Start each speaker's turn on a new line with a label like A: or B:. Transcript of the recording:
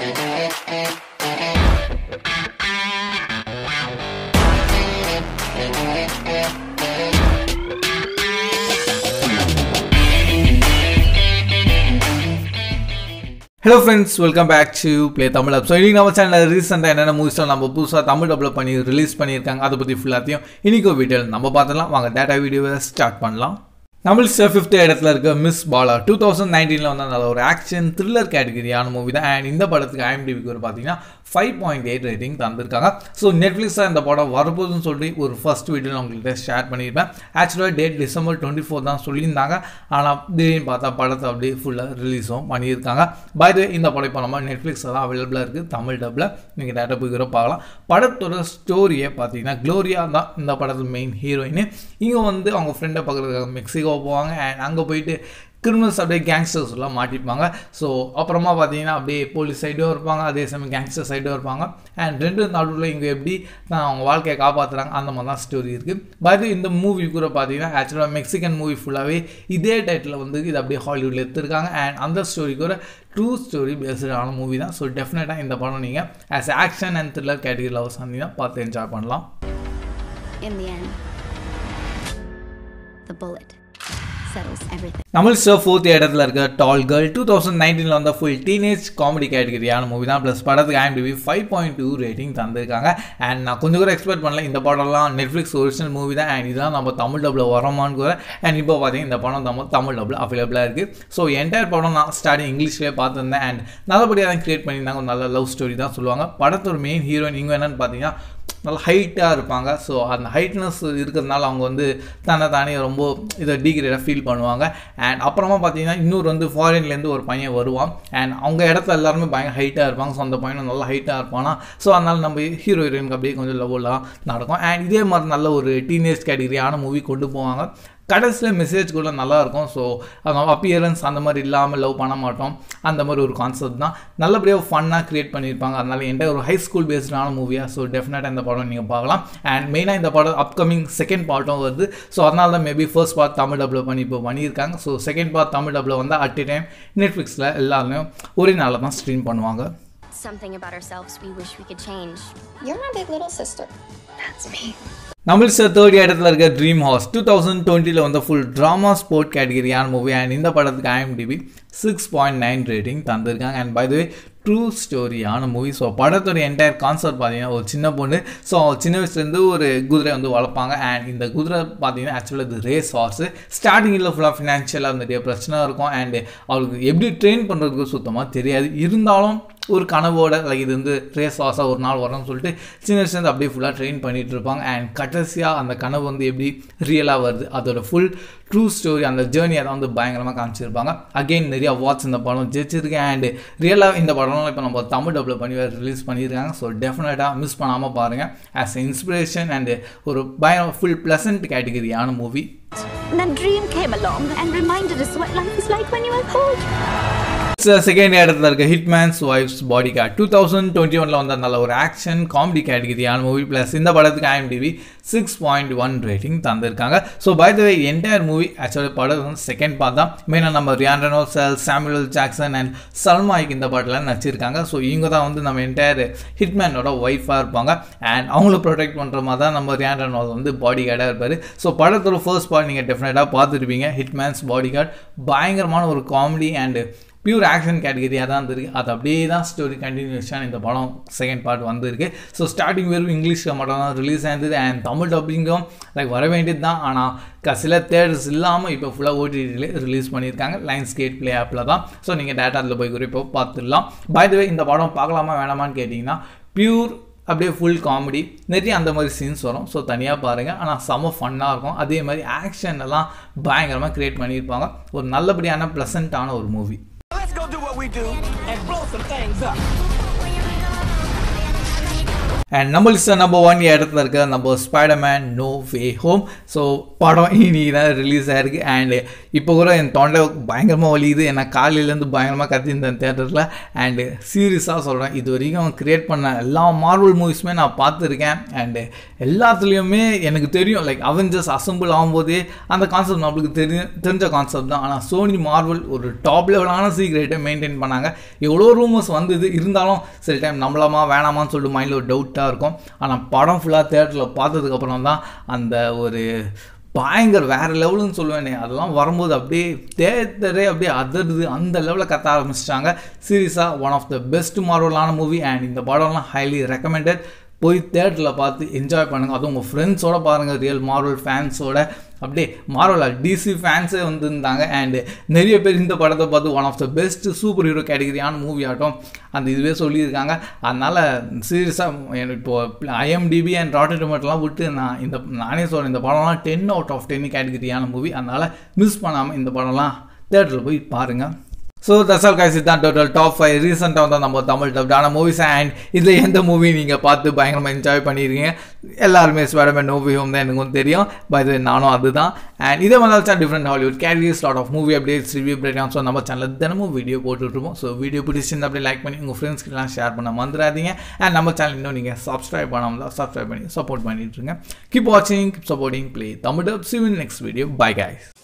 A: Hello friends welcome back to play Tamil dub so இன்றைக்கி நம்ம சேனலில் ரீசெண்டாக என்னென்ன மூவிஸ்லாம் நம்ம புதுசாக தமிழ் டப்பில் பண்ணி ரிலீஸ் பண்ணியிருக்காங்க அதை பற்றி ஃபுல்லாத்தையும் இன்றைக்கி ஒரு வீடியோ நம்ம பார்த்துலாம் வாங்க டேட்டா வீடியோவை ஸ்டார்ட் பண்ணலாம் நம்மளுக்கு ஃபிஃப்த் இடத்துல இருக்க மிஸ் பாலா டூ தௌசண்ட் நைன்டீனில் வந்து நல்ல ஒரு ஆக்ஷன் த்ரில்லர் கேட்டகரியான மூவி தான் அண்ட் இந்த படத்துக்கு ஐஎம்டிபிக்கு ஒரு பார்த்தீங்கன்னா ஃபைவ் பாயிண்ட் எயிட் ரேட்டிங் தந்திருக்காங்க ஸோ நெட்ஃப்ளிக்ஸாக இந்த படம் வரப்போகுதுன்னு சொல்லி ஒரு ஃபர்ஸ்ட் வீடியோ உங்கள்கிட்ட ஷேர் பண்ணியிருப்பேன் ஆக்சுவலாக டேட் டிசம்பர் டுவெண்ட்டி ஃபோர் தான் சொல்லியிருந்தாங்க ஆனால் திடீர்னு பார்த்தா படத்தை அப்படியே ஃபுல்லாக ரிலீஸும் பண்ணியிருக்காங்க பை த இந்த படம் இப்போ நம்ம நெட்ஃப்ளிக்ஸில் தான் அவைலபிளாக இருக்குது தமிழ் டப்பில் நீங்கள் டேட்டா போய் கூட பார்க்கலாம் படத்தோட ஸ்டோரியை பார்த்தீங்கன்னா க்ளோரியா தான் இந்த படத்து மெயின் ஹீரோயின் இங்கே வந்து அவங்க ஃப்ரெண்டை பார்க்குறதுக்காக மெக்சிகோ போவாங்க அண்ட் அங்கே போயிட்டு கிரிமினல்ஸ் அப்படியே கேங்ஸ்டர்ஸ் எல்லாம் மாட்டிப்பாங்க ஸோ அப்புறமா பார்த்தீங்கன்னா அப்படியே போலீஸ் சைடும் இருப்பாங்க அதே சமயம் கேங்ஸ்டர் சைடும் இருப்பாங்க அண்ட் ரெண்டு நடுவில் இங்கே எப்படி தான் அவங்க வாழ்க்கையை காப்பாற்றுறாங்க அந்த மாதிரி தான் ஸ்டோரி இருக்குது பட் இந்த மூவி கூட பார்த்தீங்கன்னா ஆக்சுவலாக மெக்சிகன் மூவி ஃபுல்லாகவே இதே டைட்டில் வந்து இது அப்படியே ஹாலிவுட்டில் எடுத்திருக்காங்க அண்ட் அந்த ஸ்டோரி கூட ட்ரூ ஸ்டோரி பேஸ்டான மூவி தான் ஸோ டெஃபினட்டாக இந்த படம் நீங்கள் as action and thriller category lovers வந்தீங்கன்னா பார்த்து என்ஜாய் பண்ணலாம்
B: In the end, the bullet settles everything.
A: Tamil ஸ்டோ ஃபோர்த் இடத்துல இருக்க டால் கேர்ள் டூ தௌசண்ட் நைன்டீனில் வந்த ஃபுல் டீனேஜ் காமெடி கேட்டகரியான மூவி தான் ப்ளஸ் படத்துக்கு IMDb five point two rating தந்திருக்காங்க அண்ட் நான் கொஞ்சம் கூட எக்ஸ்பெக்ட் பண்ணல இந்த படம்லாம் நெட்ஃப்ளிக்ஸ் ஒரிஜினல் மூவி தான் அண்ட் இதெல்லாம் நம்ம தமிழ் டப்பில் வரோமான்னு கூட அண்ட் இப்போ பார்த்தீங்கன்னா இந்த படம் நம்ம தமிழ் டப்பில் அவைலபிளாக இருக்குது ஸோ என்டையர் படம் நான் ஸ்டார்டிங் இங்கிலீஷ்லேயே பார்த்துருந்தேன் அண்ட் நல்லபடியாக தான் கிரியேட் பண்ணியிருந்தாங்க ஒரு நல்ல லவ் ஸ்டோரி தான் சொல்லுவாங்க படத்தோட மெயின் ஹீரோயின் இங்கே என்னன்னு பார்த்தீங்கன்னா நல்லா ஹைட்டாக இருப்பாங்க ஸோ அந்த ஹைட்னஸ் இருக்கிறதுனால அவங்க வந்து தன்னை தானே ரொம்ப இதை டீக்ரேடாக ஃபீல் பண்ணுவாங்க அண்ட் அப்புறமா பார்த்தீங்கன்னா இன்னொரு வந்து ஃபாரின்லேருந்து ஒரு பையன் வருவான் அண்ட் அவங்க இடத்துல எல்லாருமே பயங்கர ஹைட்டாக இருப்பாங்க ஸோ அந்த பையனும் நல்லா ஹைட்டாக இருப்பானா ஸோ அதனால் நம்ம ஹீரோ ஹீரோயினுக்கு அப்படியே கொஞ்சம் லவ்லாம் நடக்கும் அண்ட் இதே மாதிரி நல்ல ஒரு டீனேஜ் கேட்டகரியான மூவி கொண்டு போவாங்க கடைசியில் மெசேஜ் கூட நல்லாயிருக்கும் ஸோ அந்த அப்பியரன்ஸ் அந்த மாதிரி இல்லாமல் லவ் பண்ண மாட்டோம் அந்த மாதிரி ஒரு கான்செப்ட் தான் நல்லபடியாக ஃபன்னாக க்ரியேட் பண்ணியிருப்பாங்க அதனால என்கிட்ட ஒரு ஹை ஸ்கூல் பேஸ்டான மூவியாக ஸோ டெஃபினட்டாக இந்த படம் நீங்கள் பார்க்கலாம் அண்ட் மெயினாக இந்த படம் அப்கமிங் செகண்ட் பார்ட்டும் வருது ஸோ அதனால தான் மேபி ஃபர்ஸ்ட் பார்ட் தமிழ் டப்பில் பண்ணி இப்போ பண்ணியிருக்காங்க ஸோ செகண்ட் பார்ட் தமிழ் டப்பில் வந்து அட் எ டைம் நெட்ஃப்ளிக்ஸில் எல்லாருமே ஒரே நாளில் தான் ஸ்ட்ரீம் பண்ணுவாங்க
B: Something about ourselves we wish we could change.
C: You're my big little sister.
B: That's me.
A: நம்மளுக்கு தேர்ட் இடத்துல இருக்க ட்ரீம் ஹவுஸ் டூ தௌசண்ட் டுவெண்ட்டியில் வந்து ஃபுல் ட்ராமா ஸ்போர்ட் கேட்டகரியான மூவி அண்ட் இந்த படத்துக்கு IMDb six point nine rating தந்திருக்காங்க and by the way true ஸ்டோரியான மூவி ஸோ படத்தோட என்டையர் கான்செப்ட் பார்த்தீங்கன்னா ஒரு சின்ன பொண்ணு ஸோ சின்ன வயசுலேருந்து ஒரு குதிரை வந்து வளர்ப்பாங்க அண்ட் இந்த குதிரை பார்த்தீங்கன்னா ஆக்சுவலாக இது ரேஸ் ஹார்ஸு ஸ்டார்டிங்கில் ஃபுல்லாக ஃபினான்ஷியலாக நிறைய பிரச்சனை இருக்கும் அண்ட் அவளுக்கு எப்படி ட்ரெயின் பண்ணுறதுக்கு சுத்தமாக தெரியாது இருந்தாலும் ஒரு கனவோட லைக் இது வந்து ரேஸ் ஹார்ஸாக ஒரு நாள் வரும்னு சொல்லிட்டு சின்ன வயசுலேருந்து அப்படியே ஃபுல்லாக ட்ரெயின் பண்ணிகிட்டு இருப்பாங்க அண்ட் கடைசியாக அந்த கனவு வந்து எப்படி ரியலாக வருது அதோட ஃபுல் ட்ரூ ஸ்டோரி அந்த ஜேர்னியை தான் வந்து பயங்கரமாக காமிச்சிருப்பாங்க அகெயின் நிறைய வாட்ச் இந்த படம் ஜெயிச்சிருக்கேன் அண்ட் ரியலாக இந்த படம்லாம் இப்போ நம்ம தமிழ் டப்பில் பண்ணி ரிலீஸ் பண்ணியிருக்காங்க ஸோ டெஃபினட்டாக மிஸ் பண்ணாமல் பாருங்கள் ஆஸ் இன்ஸ்பிரேஷன் அண்ட் ஒரு பயங்கர ஃபுல் ப்ளசன்ட் கேட்டகரியான movie
B: And then Dream came along and reminded us what life is like when you are cold.
A: Second இடத்துல இருக்க hitman's wife's bodyguard two thousand twenty ஒனில் வந்த நல்ல ஒரு ஆக்ஷன் காமெடி கேட்டகரியான மூவி ப்ளஸ் இந்த படத்துக்கு IMDb six point one rating தந்திருக்காங்க so by the way entire movie actually படம் வந்து செகண்ட் பார்ட் தான் மெயினாக நம்ம ரியான் ரெனோசல் சாமுவல் ஜாக்சன் அண்ட் சல்மாய்க்கு இந்த படத்தில் நடிச்சிருக்காங்க ஸோ இவங்க தான் வந்து நம்ம என்டையர் ஹிட்மேனோட ஒய்ஃபாக இருப்பாங்க அண்ட் அவங்கள ப்ரொடெக்ட் பண்ணுற மாதிரி தான் நம்ம ரியான் ரெனோல் வந்து பாடி கார்டாக இருப்பார் ஸோ படத்தோட ஃபர்ஸ்ட் பார்ட் நீங்கள் டெஃபினட்டாக பார்த்துருப்பீங்க ஹிட்மேன்ஸ் பாடி கார்டு பயங்கரமான ஒரு காமெடி அண்டு பியூர் ஆக்ஷன் கேட்டகரியாக தான் இருந்திருக்கு அது அப்படியே தான் ஸ்டோரி கண்டினியூஷன் இந்த படம் செகண்ட் பார்ட் வந்திருக்கு ஸோ ஸ்டார்டிங் வெறும் இங்கிலீஷில் மட்டும் தான் ரிலீஸ் ஆயிருந்தது அண்ட் தமிழ் டப்பிங்கும் லைக் வர வேண்டியது தான் ஆனால் சில தேட்டர்ஸ் இல்லாமல் இப்போ ஃபுல்லாக ஓடிடிலே ரிலீஸ் பண்ணியிருக்காங்க லைன்ஸ் கேட் ப்ளே ஆப்பில் தான் ஸோ நீங்கள் டேட்டாவில் போய் குறிப்போ பார்த்துடலாம் பை த வே இந்த படம் பார்க்கலாமா வேணாமான்னு கேட்டிங்கன்னா பியூர் அப்படியே ஃபுல் காமெடி நிறைய அந்த மாதிரி சீன்ஸ் வரும் ஸோ தனியாக பாருங்கள் ஆனால் செம ஃபன்னாக இருக்கும் அதே மாதிரி ஆக்ஷன் எல்லாம் பயங்கரமாக க்ரியேட் பண்ணியிருப்பாங்க ஒரு நல்லபடியான ப்ளசண்ட்டான ஒரு movie
D: Let's go do what we do and blow some things up.
A: And நம்ம லிஸ்ட்டில் நம்பர் ஒன் இடத்துல இருக்க நம்ம Spiderman no way home so படம் இன்னைக்கு தான் ரிலீஸ் ஆயிருக்கு அண்டு இப்போ கூட என் தொண்டை பயங்கரமாக வலியுது ஏன்னா காலையிலேருந்து பயங்கரமாக கத்திருந்தேன் தேட்டரில் அண்டு சீரியஸாக சொல்கிறேன் இது வரைக்கும் கிரியேட் பண்ண எல்லா மார்வல் மூவிஸுமே நான் பார்த்துருக்கேன் அண்டு எல்லாத்துலேயுமே எனக்கு தெரியும் லைக் அவெஞ்சர்ஸ் அசம்பிள் ஆகும்போதே அந்த கான்செப்ட் நம்மளுக்கு தெரியும் தெரிஞ்ச கான்செப்ட் தான் ஆனால் சோனி மார்வல் ஒரு டாப் லெவலான சீக்ரெட்டை மெயின்டைன் பண்ணாங்க எவ்வளோ ரூமர்ஸ் வந்தது இருந்தாலும் சில டைம் நம்மளாமா வேணாமான்னு சொல்லிட்டு மைண்டில் ஒரு டவுட்டாக இருக்கும் ஆனால் படம் ஃபுல்லாக தேட்டரில் பார்த்ததுக்கப்புறம் தான் அந்த ஒரு பயங்கர வேறு லெவலுன்னு சொல்லுவேனே அதெல்லாம் வரும்போது அப்படியே தேட்டரே அப்படியே அதிருது அந்த லெவலில் கத்த ஆரம்பிச்சிட்டாங்க சீரியஸாக ஒன் ஆஃப் த பெஸ்ட் மார்வலான மூவி அண்ட் இந்த படம்லாம் ஹைலி ரெக்கமெண்டட் போய் தேட்டரில் பார்த்து என்ஜாய் பண்ணுங்கள் அதுவும் உங்கள் ஃப்ரெண்ட்ஸோட பாருங்கள் ரியல் மார்வல் ஃபேன்ஸோட அப்படியே மார்வலா டிசி ஃபேன்ஸே வந்திருந்தாங்க அண்டு நிறைய பேர் இந்த படத்தை பார்த்து one of the best superhero கேட்டகரியான மூவி ஆட்டம் அந்த இதுவே சொல்லியிருக்காங்க அதனால் சீரியஸாக எனக்கு இப்போது ஐஎம்டிபி அண்ட் ராட்டர் டொமேட்டோலாம் விட்டு நான் இந்த நானே சொல்கிறேன் இந்த படம்லாம் டென் அவுட் ஆஃப் டென் கேட்டகரியான மூவி அதனால் மிஸ் பண்ணாமல் இந்த படம்லாம் தேட்டரில் போய் பாருங்கள் ஸோ தசால் காய்ச்சி தான் டோட்டல் டாப் ஃபைவ் ரீசெண்டாக வந்து நம்ம தமிழ் டப்டான மூவிஸ் அண்ட் இதில் எந்த மூவி நீங்கள் பார்த்து பயங்கரமாக என்ஜாய் பண்ணியிருக்கீங்க எல்லாருமே ஸ்பைடர்மேன் நோவி ஹோம் தான் எனக்கும் தெரியும் பை நானும் அதுதான் அண்ட் இதே மாதிரி தான் different Hollywood carriers lot of movie updates review break so நம்ம சேனலில் தினமும் வீடியோ போட்டுட்ருப்போம் ஸோ வீடியோ பிடிச்சிருந்து அப்படியே லைக் பண்ணி உங்கள் ஃப்ரெண்ட்ஸ்க்கெல்லாம் ஷேர் பண்ண மறந்துடாதீங்க அண்ட் நம்ம சேனல் இன்னும் நீங்கள் சப்ஸ்கிரைப் பண்ணாமல் சப்ஸ்கிரைப் பண்ணி சப்போர்ட் பண்ணிட்டுருங்க கீப் வாட்சிங் keep supporting play Tamil dub see next video bye guys